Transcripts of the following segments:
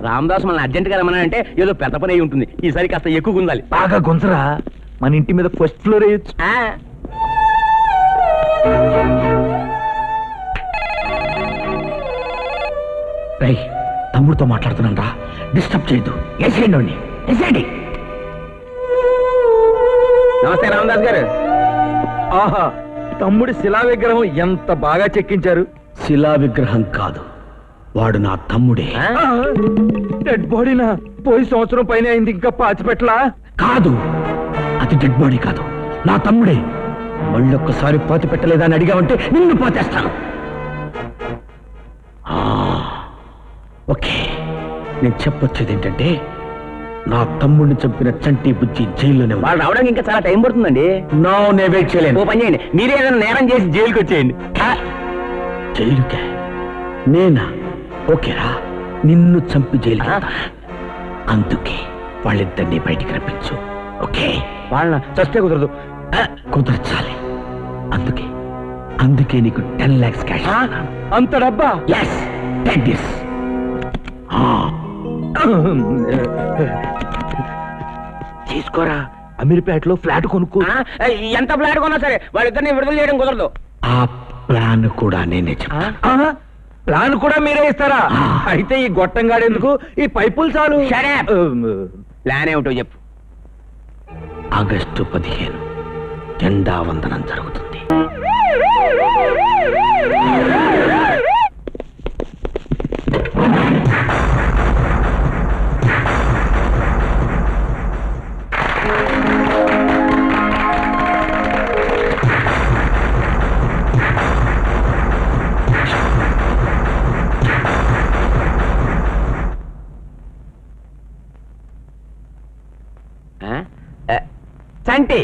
రామదాస్ మనల్ని అర్జెంట్ గా రమ్మనంటే ఏదో పెద్ద పని అయి ఉంటుంది ఈసారి కాస్త ఎక్కువ ఉండాలి బాగా గుంజరా మన ఇంటి మీద ఫస్ట్ ఫ్లోర్ వేయచ్చు రై తమ్ముడితో మాట్లాడుతున్నాను రా డిస్టర్బ్ చేయొద్దు వేసేయండి వాడిని. వేసేయండి నమస్తే రామదాస్ గారు ఆహా తమ్ముడి శిలా విగ్రహం ఎంత బాగా చెక్కించారు శిలా విగ్రహం కాదు వాడు నా తమ్ముడే ఆ? డెడ్ బాడీనా పోయి సంవత్సరం పైన అయింది ఇంకా పాచిపెట్టలా కాదు అది డెడ్ బాడీ కాదు నా తమ్ముడే మళ్ళొక్కసారి పాతి పెట్టలేదని అడిగావంటే నిన్ను పాతేస్తాను ఆ, ఓకే నేను చెప్పొచ్చేది ఏంటంటే నా తమ్ముడిని చంపిన చంటి బుజ్జి జైల్లోనే వాళ్ళు రావడానికి ఇంకా చాలా టైం పడుతుందండి నా నే వెయిట్ ఓ చేయలేను పని చేయండి మీరే ఏదైనా నేరం చేసి జైలుకి వచ్చేయండి ఆ, జైలుకే నేనా ఓకేరా నిన్ను చంపి జైలు ఆ. అందుకే వాళ్ళిద్దరినీ బయటికి రప్పించు ఓకే వాళ్ళ చస్తే కుదరదు ఆ, కుదర్చాలి అందుకే అందుకే నీకు టెన్ లాక్స్ క్యాష్ ఆ? అంత డబ్బా ఎస్ టేక్ దిస్ తీసుకోరా అమీర్పేటలో ఫ్లాట్ కొనుక్కో ఆ, ఎంత ఫ్లాట్ కొన్నా సరే వాళ్ళిద్దరిని విడుదల చేయడం కుదరదు ఆ ప్లాన్ కూడా నేనే చెప్తాను ఆహా, ప్లాన్ కూడా మీరే ఇస్తారా ఆ. అయితే ఈ గొట్టంగాడు ఎందుకు ఈ పైపులు చాలు Shut up. ఉమ్, ప్లాన్ ఏమిటో చెప్పు ఆగస్టు పదిహేను జెండా వందనం జరుగుతుంది ఆ? ఆ, చంటి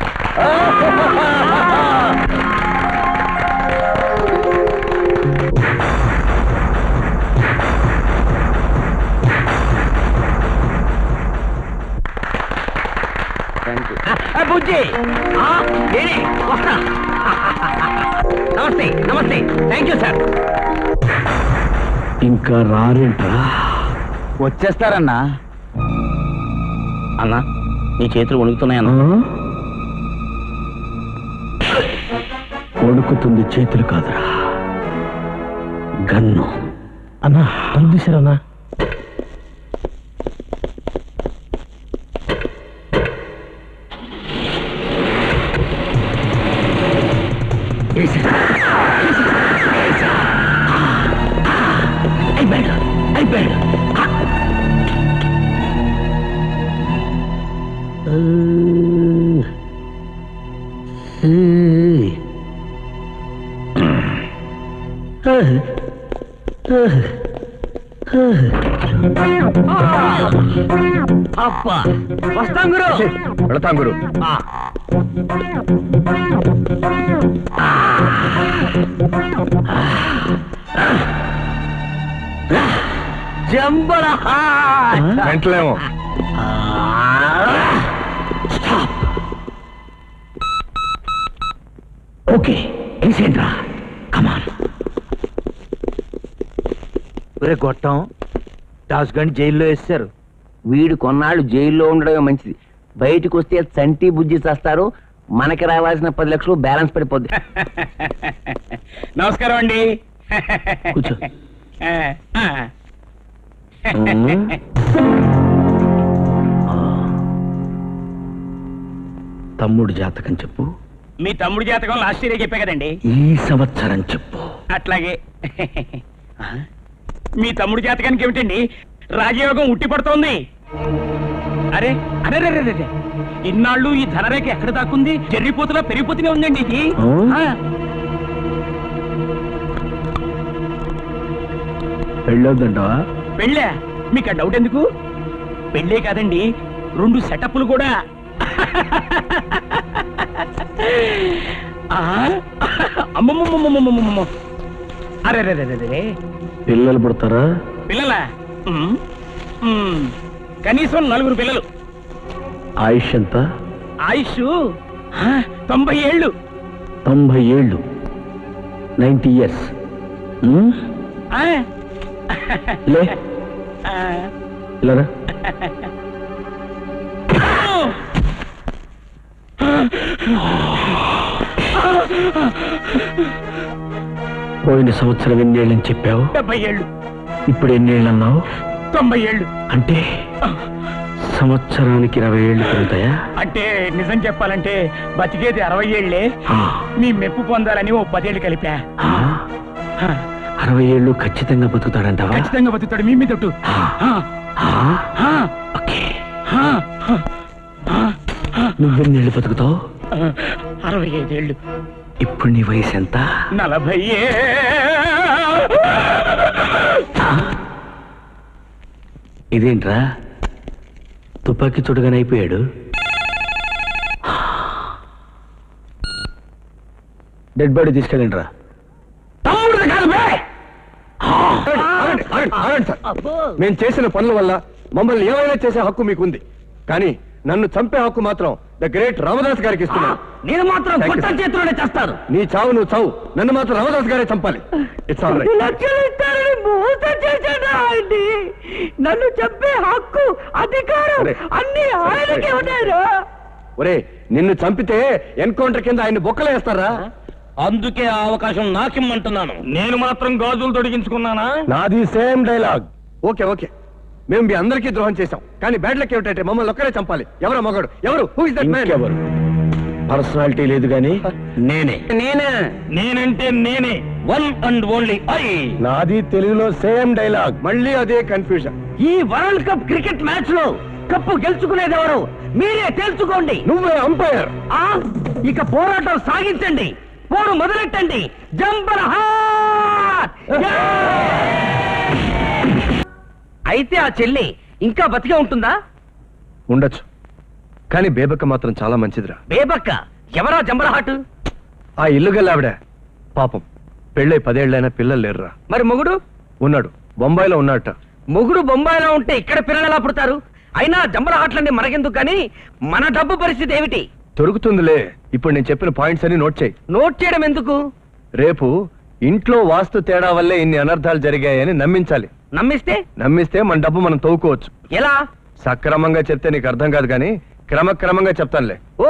ఆ, ఆ, బుజ్జి ఆ, నేనే వస్తా నమస్తే నమస్తే థ్యాంక్ యూ సార్ ఇంకా రారేంట్రా వచ్చేస్తారన్నా అన్నా నీ చేతులు వణుకుతున్నాయన్నా ఆ? వణుకుతుంది చేతులు కాదురా గన్ను అన్నా అందిసారన్నా అయిపోయాడు అయిపోయాడు అబ్బా వస్తాం గురు వెళతాం గురు జంబల వెంటలేమో ఓకే వేసేయండిరా కమాన్ ఒరే గొట్టం దాస్ గండి జైల్లో వేస్తారు వీడు కొన్నాళ్ళు జైల్లో ఉండడమే మంచిది బయటకు వస్తే చంటి బుజ్జి చేస్తారు మనకి రావాల్సిన పది లక్షలు బ్యాలెన్స్ పడిపోద్ది నమస్కారం అండి కూర్చో తమ్ముడు జాతకం చెప్పు మీ తమ్ముడి జాతకం లాస్ట్ ఇయర్ చెప్పే కదండి ఈ సంవత్సరం చెప్పు అట్లాగే మీ తమ్ముడి జాతకానికి ఏమిటండి రాజయోగం ఉట్టి పడుతోంది అరే అరే రే, రే, రే, రే. ఇన్నాళ్ళు ఈ ధనరేఖ ఎక్కడ దాక్కుంది జరిగిపోతులా పెరిగిపోతూనే ఉందండి ఇది ఆ? ఆ, వెళ్ళొద్దంటావా పెళ్ళా మీకు ఆ డౌట్ ఎందుకు పెళ్ళే కాదండి రెండు సెటప్లు కూడా ఆ? అమ్మమ్మమ్మమ్మమ్మమ్మమ్మ. అరే రే రే రే రే. పిల్లలు పుడతారా పిల్లలా ఉమ్, ఉమ్, కనీసం నలుగురు పిల్లలు ఆయుష్ ఎంత ఆయుష్ ఆ, తొంభై ఏళ్ళు తొంభై ఏళ్ళు నైంటీ ఇయర్స్ ఆ, లే ఆ. ఇలారా పోయిన సంవత్సరం ఎన్నేళ్ళని చెప్పావు డెబ్బై ఏళ్ళు ఇప్పుడు ఎన్నేళ్ళు అన్నావు తొంభై ఏళ్ళు అంటే సంవత్సరానికి ఇరవై ఏళ్ళు పెరుగుతాయా అంటే నిజం చెప్పాలంటే బతికేది అరవై ఏళ్లే ఆ, మీ మెప్పు పొందాలని ఓ పదేళ్ళు కలిపా ఆ, ఆ, అరవై ఏళ్ళు ఖచ్చితంగా బతుకుతాడంటావా ఖచ్చితంగా బతుకుతాడు మీ మీద ఒట్టు. ఆ, ఆ, ఆ, ఓకే ఆ, ఆ, నువ్వెన్నేళ్ళు బతుకుతావు ఆ, అరవై ఐదేళ్ళు ఇప్పుడు నీ వయసు ఎంత నలభై ఏ ఇదేంట్రా తుపాకీ చుడగానే అయిపోయాడు డెడ్ బాడీ తీసుకెళ్ళండి రా ఆగండి, ఆగండి, ఆగండి సార్ మేము చేసిన పనుల వల్ల మమ్మల్ని ఏమైనా చేసే హక్కు మీకుంది కానీ నన్ను చంపే హక్కు మాత్రం ద గ్రేట్ రామదాస్ గారికి ఇస్తున్నాను నేను మాత్రం Thank you, కొట్ట sir. చేతిలోనే చేస్తాను నీ చావు నువ్వు చావు నన్ను మాత్రం రామదాస్ గారే చంపాలి ఇట్స్ ఆల్ రైట్ లక్షలు ఇస్తారని మోసం చేశాడు ఆయన్ని నన్ను చెప్పే హక్కు అధికారం అరే. అన్ని ఆయనకే ఉన్నారు ఒరే నిన్ను చంపితే ఎన్కౌంటర్ కింద ఆయన బొక్కలేస్తారా అందుకే ఆ అవకాశం నాకిమ్మంటున్నాను నేను మాత్రం గాజులు తొడిగించుకున్నానా నాది సేమ్ డైలాగ్ ఓకే ఓకే మేము మీ అందరికీ ద్రోహం చేశాం కానీ బ్యాడ్ లక్ ఏమిటంటే మమ్మల్ని ఒక్కరే చంపాలి ఎవరు మగాడు ఎవరు హూ ఇస్ దట్ మ్యాన్ ఇంకెవరు పర్సనాలిటీ లేదు కానీ నేనే నేనే నేనంటే నేనే వన్ అండ్ ఓన్లీ ఐ నాది తెలుగులో సేమ్ డైలాగ్ మళ్ళీ అదే కన్ఫ్యూజన్ ఈ వరల్డ్ కప్ క్రికెట్ మ్యాచ్ లో కప్పు గెలుచుకునేది ఎవరు మీరే తెలుసుకోండి నువ్వే అంపైర్ ఆ ఇక పోరాటం సాగించండి పోరు మొదలెట్టండి జంపర్ అయితే ఆ చెల్లి ఇంకా బతికే ఉంటుందా ఉండొచ్చు కానీ బేబక్క మాత్రం చాలా మంచిదిరా బేబక్క ఎవరా జంబరహాటు ఆ ఇల్లు గల ఆవిడ పాపం పెళ్ళై పదేళ్లైనా పిల్లలు లేరురా మరి మొగుడు ఉన్నాడు బొంబాయిలో ఉన్నట్ట మొగుడు బొంబాయిలో ఉంటే ఇక్కడ పిల్లలు ఎలా పుడతారు అయినా జంబరహాట్లన్నీ మనకెందుకు కానీ మన డబ్బు పరిస్థితి ఏమిటి దొరుకుతుందిలే ఇప్పుడు నేను చెప్పిన పాయింట్స్ అన్ని నోట్ చేయి నోట్ చేయడం ఎందుకు రేపు ఇంట్లో వాస్తు తేడా వల్లే ఇన్ని అనర్థాలు జరిగాయని నమ్మించాలి నమ్మిస్తే నమ్మిస్తే మన డబ్బు మనం తవ్వుకోవచ్చు ఎలా సక్రమంగా చెప్తే నీకు అర్థం కాదు కానీ క్రమక్రమంగా చెప్తానులే ఓ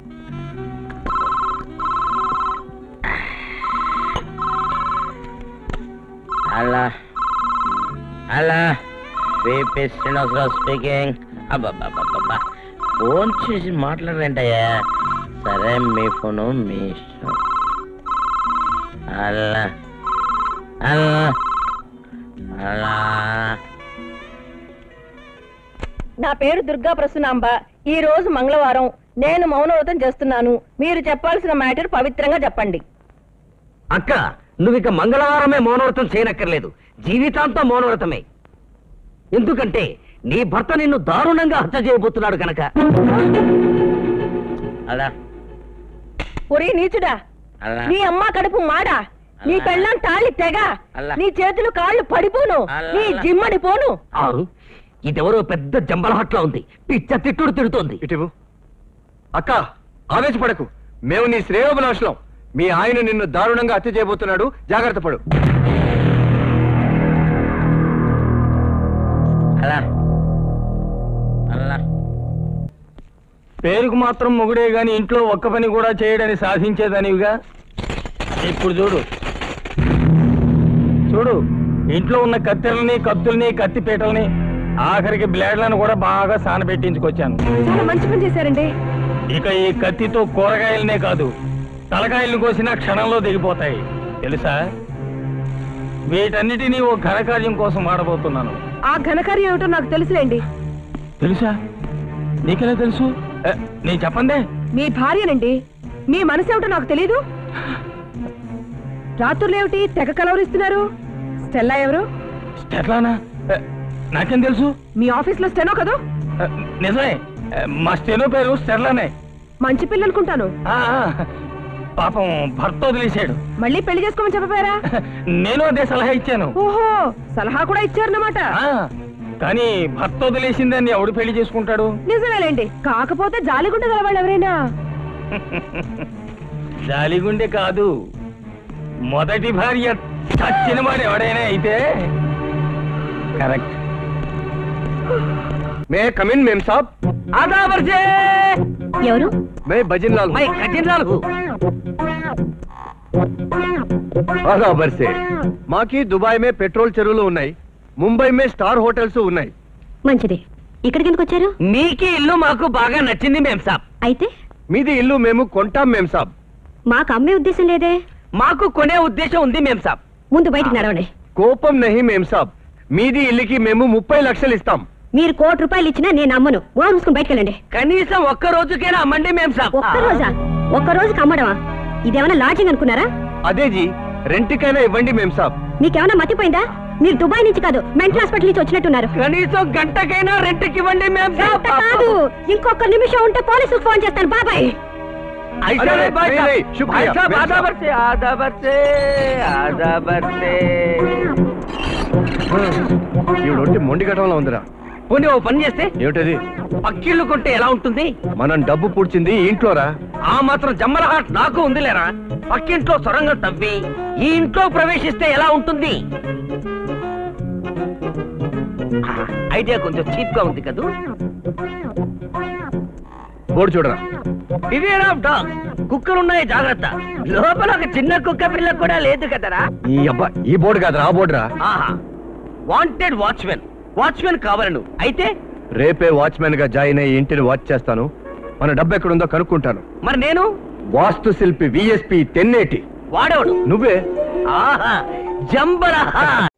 అలా అలా బీపీ శ్రీనివాసరావు స్పీకింగ్ అబ్బాబ్బాబ్బా ఫోన్ చేసి మాట్లాడరేంటయ్యా సరే మీ ఫోను మీ ఇష్టం అలా అలా అలా నా పేరు దుర్గా ప్రసన్నాంబ ఈ రోజు మంగళవారం నేను మౌనవ్రతం చేస్తున్నాను మీరు చెప్పాల్సిన మ్యాటర్ పవిత్రంగా చెప్పండి అక్క నువ్వు ఇక మంగళవారమే మౌనవ్రతం చేయనక్కర్లేదు జీవితాంతం మౌనవ్రతమే ఎందుకంటే నీ భర్త నిన్ను దారుణంగా హత్య చేయబోతున్నాడు కనుక అలా ఒరే నీచుడా అలా నీ అమ్మ కడుపు మాడా నీ పెళ్ళం తాళి తెగ అల్లా. నీ చేతులు కాళ్ళు పడిపోను అల్లా, నీ అల్లా. జిమ్మడి పోను ఆరు ఇదెవరో పెద్ద జంబలహట్లా ఉంది పిచ్చ తిట్టుడు తిడుతోంది ఇటివు అక్క ఆవేశపడకు మేము నీ శ్రేయోభిలాషులం మీ ఆయన నిన్ను దారుణంగా హత్య చేయబోతున్నాడు జాగ్రత్త పడు అలా అలా పేరుకు మాత్రం మొగుడే గాని ఇంట్లో ఒక్క పని కూడా చేయడని సాధించేదానివిగా ఇప్పుడు చూడు చూడు ఇంట్లో ఉన్న కత్తెరల్ని కత్తుల్ని కత్తిపీటల్ని ఆఖరికి బ్లేడ్లను కూడా బాగా సానబెట్టించుకొచ్చాను చాలా మంచి పని చేశారండి ఇక ఈ కత్తితో కూరగాయలనే కాదు తలకాయలను కోసిన క్షణంలో దిగిపోతాయి తెలుసా వీటన్నిటినీ ఓ ఘనకార్యం కోసం వాడబోతున్నాను ఆ ఘనకార్యం ఏమిటో నాకు తెలుసులేండి తెలుసా నీకెలా తెలుసు ఏ, నేను చెప్పందే మీ భార్యనండి మీ మనసు ఏమిటో నాకు తెలీదు రాత్రులు ఏమిటి తెగ కలవరిస్తున్నారు స్టెల్లా ఎవరు స్టెట్లానా ఏ, నాకేం తెలుసు మీ ఆఫీస్ లో స్టెనో కదా ఏ, నిజమే ఏ, మా స్టెనో పేరు స్టెర్లానే మంచి పిల్ల అనుకుంటాను ఆ, ఆ, పాపం భర్త వదిలేశాడు మళ్ళీ పెళ్లి చేసుకోమని చెప్పపోయారా నేను అదే సలహా ఇచ్చాను ఓహో సలహా కూడా ఇచ్చారన్నమాట ఆ, కానీ భర్త వదిలేసిందని ఎవడు పెళ్లి చేసుకుంటాడు నిజమేలేండి కాకపోతే జాలిగుండ గలవాళ్ళు ఎవరైనా జాలిగుండె కాదు మొదటి భార్య చచ్చిన వాడు ఎవడైనా అయితే కరెక్ట్ మే కమిన్ మేం సాబ్ आधा वर्षे ఎవరు మే భజన్ లాల్ मैं कजिन लाल हूँ బరాబర్ సే మాకి దుబాయ్ మే పెట్రోల్ చెరువులు ఉన్నాయి ముంబై మే స్టార్ హోటల్స్ ఉన్నాయి మంచిది ఇక్కడికి ఎందుకు వచ్చారు మీకి ఇల్లు మాకు బాగా నచ్చింది మేం సాబ్ అయితే మీది ఇల్లు మేము కొంటాం మేం సాబ్ మాకు అమ్మే ఉద్దేశం లేదే మాకు కొనే ఉద్దేశం ఉంది మేం సాబ్ ముందు బయటికి నడవండి కోపం నహి మేం సాబ్ మీది ఇల్లుకి మేము ముప్పై లక్షలు ఇస్తాం మీరు కోటి రూపాయలు ఇచ్చినా నేను అమ్మను ఓ చూసుకుని బయటికి వెళ్ళండి కనీసం ఒక్క రోజుకైనా అమ్మండి మేం సాబ్ ఒక్క రోజా ఒక్క రోజుకి అమ్మడమా ఇదేమన్నా లాడ్జింగ్ అనుకున్నారా అదే జీ రెంట్కైనా ఇవ్వండి మేం సాబ్ మీకేమన్నా మతిపోయిందా మీరు దుబాయ్ నుంచి కాదు మెంటల్ హాస్పిటల్ నుంచి వచ్చినట్టున్నారు కనీసం గంటకైనా రెంట్కి ఇవ్వండి మేం సాబ్ గంట కాదు ఇంకొక నిమిషం ఉంటే పోలీసులకు ఫోన్ చేస్తాను బాబాయ్ ऐसा अरे, नहीं भाई नहीं, साहब। नहीं, शुक्रिया, भाई साहब मेरे आधा साहब। बरसे आधा बरसे आधा बरसे ఈవిడొట్టి మొండి ఘటంలో ఉందిరా పోనీ ఓ పని చేస్తే ఏమిటది పక్కిళ్ళు కొంటే ఎలా ఉంటుంది మనం డబ్బు పుడిచింది ఈ ఇంట్లోరా ఆ మాత్రం జమ్మల హాట్ నాకు ఉందిలేరా పక్కింట్లో సొరంగం తవ్వి ఈ ఇంట్లో ప్రవేశిస్తే ఎలా ఉంటుంది ఐడియా కొంచెం చీప్ గా ఉంది కదూ బోర్డు చూడరా ఇవేర్ ఆఫ్ డాగ్ కుక్కలు ఉన్నాయి జాగ్రత్త లోపల ఒక చిన్న కుక్క పిల్ల కూడా లేదు కదరా ఈ అబ్బా ఈ బోర్డు కాదురా ఆ బోర్డురా ఆహా వాంటెడ్ వాచ్మెన్ వాచ్మెన్ కావాలను అయితే రేపే వాచ్మెన్ గా జాయిన్ అయ్యి ఇంటిని వాచ్ చేస్తాను మన డబ్బు ఎక్కడుందో కనుక్కుంటాను మరి నేను వాస్తు శిల్పి విఎస్పి తెన్నేటి వాడేవాడు నువ్వే ఆహా జంబలహా